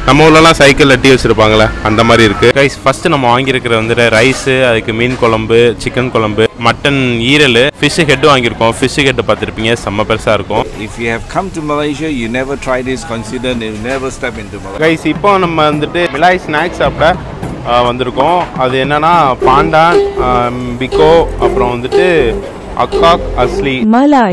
நம்ம ஊர்லலாம் சைக்கிள் அட்டி வச்சுருப்பாங்களே அந்த மாதிரி இருக்குது ரைஸ் ஃபஸ்ட்டு நம்ம வாங்கியிருக்கிற வந்துட்டு ரைஸு அதுக்கு மீன் குழம்பு சிக்கன் குழம்பு மட்டன் ஈரல் ஃபிஷ்ஷு ஹெட்டு வாங்கியிருக்கோம் ஃபிஷ்ஷு ஹெட்டு பார்த்துருப்பீங்க செம்ம பெருசாக இருக்கும் If you have come to Malaysia, you never try this, consider you never step into Malaysia. Guys இப்போ நம்ம வந்துட்டு மிலாய் ஸ்நாக்ஸ் சாப்பிட ஆ, வந்திருக்கோம் அது என்னன்னா பாண்டான் ஆம், பிகோ அப்புறம் வந்துட்டு அக்காக் அஸ்லி Malay.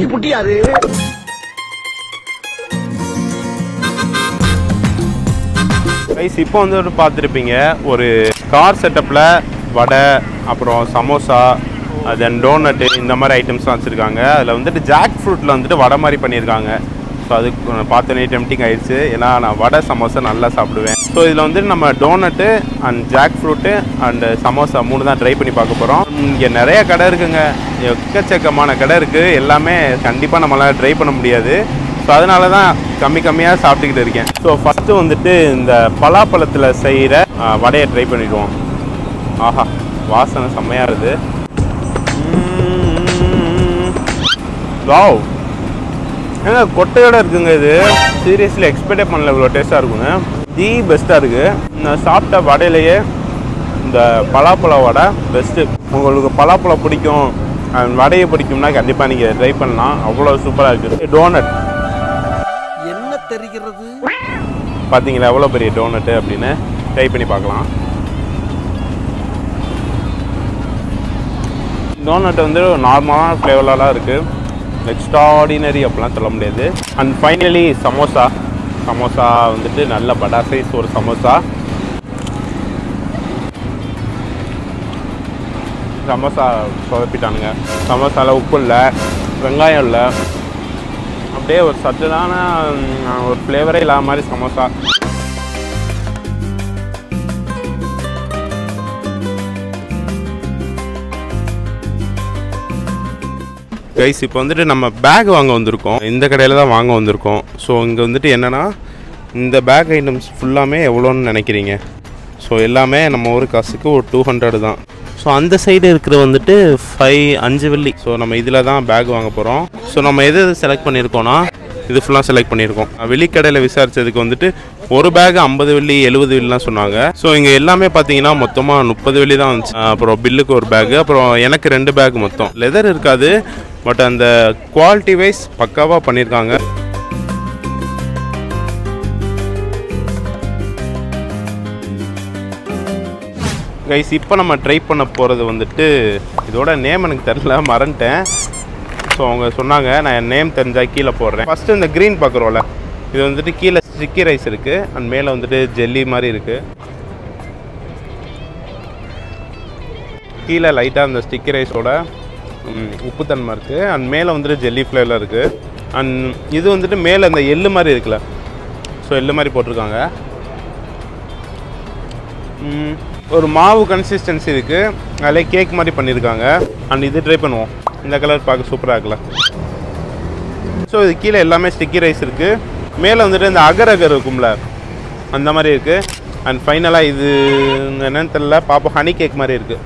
கைஸ் இப்போ வந்து ஒரு பார்த்துருப்பீங்க ஒரு கார் செட்டப்பில் வடை அப்புறம் சமோசா தென் டோனட்டு இந்த மாதிரி ஐட்டம்ஸ்லாம் வச்சுருக்காங்க அதில் வந்துட்டு ஜாக் ஃப்ரூட்டில் வந்துட்டு வடை மாதிரி பண்ணியிருக்காங்க ஸோ அது பார்த்தோன்னே டெம்டிங் ஆயிடுச்சு ஏன்னா நான் வடை சமோசா நல்லா சாப்பிடுவேன் ஸோ இதில் வந்துட்டு நம்ம donut and jackfruit and samosa மூணு தான் ட்ரை பண்ணி பார்க்க போகிறோம் இங்கே நிறைய கடை இருக்குங்க எக்கச்சக்கமான கடை இருக்குது எல்லாமே கண்டிப்பாக நம்மளால் ட்ரை பண்ண முடியாது ஸோ அதனால தான் கம்மி கம்மியாக சாப்பிட்டுக்கிட்டு இருக்கேன் ஸோ ஃபஸ்ட்டு வந்துட்டு இந்த பலாப்பழத்தில் செய்கிற வடையை ட்ரை பண்ணிடுவோம் ஆஹா வாசனை செம்மையாக இருக்குது வாவ் ஏங்க கொட்டையோட இருக்குங்க இது சீரியஸ்லி எக்ஸ்பெக்டே பண்ணல இவ்வளோ டேஸ்ட்டாக இருக்குங்க தி பெஸ்ட்டாக இருக்குது நான் சாப்பிட்ட வடையிலேயே இந்த பலாப்பழ வடை பெஸ்ட்டு உங்களுக்கு பலாப்பழம் பிடிக்கும் and வடையை பிடிக்கும்னா கண்டிப்பாக நீங்கள் ட்ரை பண்ணலாம் அவ்வளோ சூப்பராக இருக்குது டோனட் என்ன தெரிகிறது பார்த்தீங்களா எவ்வளோ பெரிய டோனட்டு அப்படின்னு ட்ரை பண்ணி பார்க்கலாம் டோனட் வந்து நார்மலான ஃப்ளேவரெலாம் இருக்குது எக்ஸ்ட்ராடினரி அப்படிலாம் சொல்ல முடியாது அண்ட் ஃபைனலி சமோசா சமோசா வந்துட்டு நல்ல படா சைஸ் ஒரு சமோசா சமோசா சொதப்பிட்டானுங்க சமோசாவில் உப்பு இல்லை வெங்காயம் இல்லை அப்படியே ஒரு சத்துலான ம், ஒரு ஃப்ளேவரே இல்லாத மாதிரி சமோசா கைஸ் இப்போ வந்துட்டு நம்ம பேக் வாங்க வந்திருக்கோம் இந்த கடையில் தான் வாங்க வந்திருக்கோம் ஸோ இங்கே வந்துட்டு என்னென்னா இந்த பேக் ஐட்டம்ஸ் ஃபுல்லாமே எவ்வளோன்னு நினைக்கிறீங்க ஸோ எல்லாமே நம்ம ஒரு காசுக்கு ஒரு டூ ஹண்ட்ரட் தான் ஸோ அந்த சைடு இருக்கிற வந்துட்டு ஃபைவ் அஞ்சு வெள்ளி ஸோ நம்ம இதில் தான் பேக் வாங்க போகிறோம் ஸோ நம்ம எது எது செலக்ட் பண்ணியிருக்கோம்னா இது ஃபுல்லாக செலக்ட் பண்ணியிருக்கோம் வெளிக்கடையில் விசாரிச்சதுக்கு வந்துட்டு ஒரு பேக் ஐம்பது வெள்ளி எழுபது வெள்ளிலாம் சொன்னாங்க ஸோ இங்கே எல்லாமே பார்த்தீங்கன்னா மொத்தமாக முப்பது வெள்ளி தான் வந்துச்சு அப்புறம் பில்லுக்கு ஒரு பேக் அப்புறம் எனக்கு ரெண்டு பேக் மொத்தம் லெதர் இருக்காது பட் அந்த குவாலிட்டி வைஸ் பக்காவாக பண்ணியிருக்காங்க கைஸ் இப்போ நம்ம ட்ரை பண்ண போகிறது வந்துட்டு இதோட நேம் எனக்கு தெரில மறந்துட்டேன் ஸோ அவங்க சொன்னாங்க நான் என் நேம் தெரிஞ்சால் கீழே போடுறேன் ஃபஸ்ட்டு இந்த க்ரீன் பார்க்குறோம்ல இது வந்துட்டு கீழே ஸ்டிக்கி ரைஸ் இருக்குது அண்ட் மேலே வந்துட்டு ஜெல்லி மாதிரி இருக்குது கீழே லைட்டாக அந்த ஸ்டிக்கி ரைஸோட உப்புத்தன்மை இருக்குது அண்ட் மேலே வந்துட்டு ஜெல்லி ஃப்ளேவில் இருக்குது அண்ட் இது வந்துட்டு மேலே அந்த எள்ளு மாதிரி இருக்குல்ல ஸோ எள்ளு மாதிரி போட்டிருக்காங்க ம், ஒரு மாவு கன்சிஸ்டன்சி இருக்குது அதிலே கேக் மாதிரி பண்ணியிருக்காங்க அண்ட் இது ட்ரை பண்ணுவோம் இந்த கலர் பார்க்க சூப்பராக இருக்குல்ல ஸோ இது கீழே எல்லாமே ஸ்டிக்கி ரைஸ் இருக்குது மேலே வந்துட்டு இந்த அகர் அகர் இருக்கும்ல அந்த மாதிரி இருக்குது அண்ட் ஃபைனலாக இது என்னன்னு தெரியல பாப்போம் ஹனி கேக் மாதிரி இருக்குது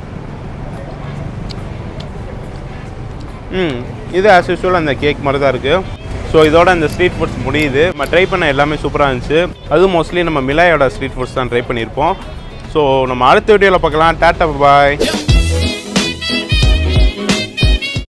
ம் இது ஆஸ் யூஸ்வல் அந்த கேக் மாதிரி தான் இருக்குது ஸோ இதோட இந்த ஸ்ட்ரீட் ஃபுட்ஸ் முடியுது நம்ம ட்ரை பண்ண எல்லாமே சூப்பராக இருந்துச்சு அதுவும் மோஸ்ட்லி நம்ம மிலாயோட ஸ்ட்ரீட் ஃபுட்ஸ் தான் ட்ரை பண்ணியிருப்போம் ஸோ நம்ம அடுத்த வீடியோவில் பார்க்கலாம் டாட்டா பாய்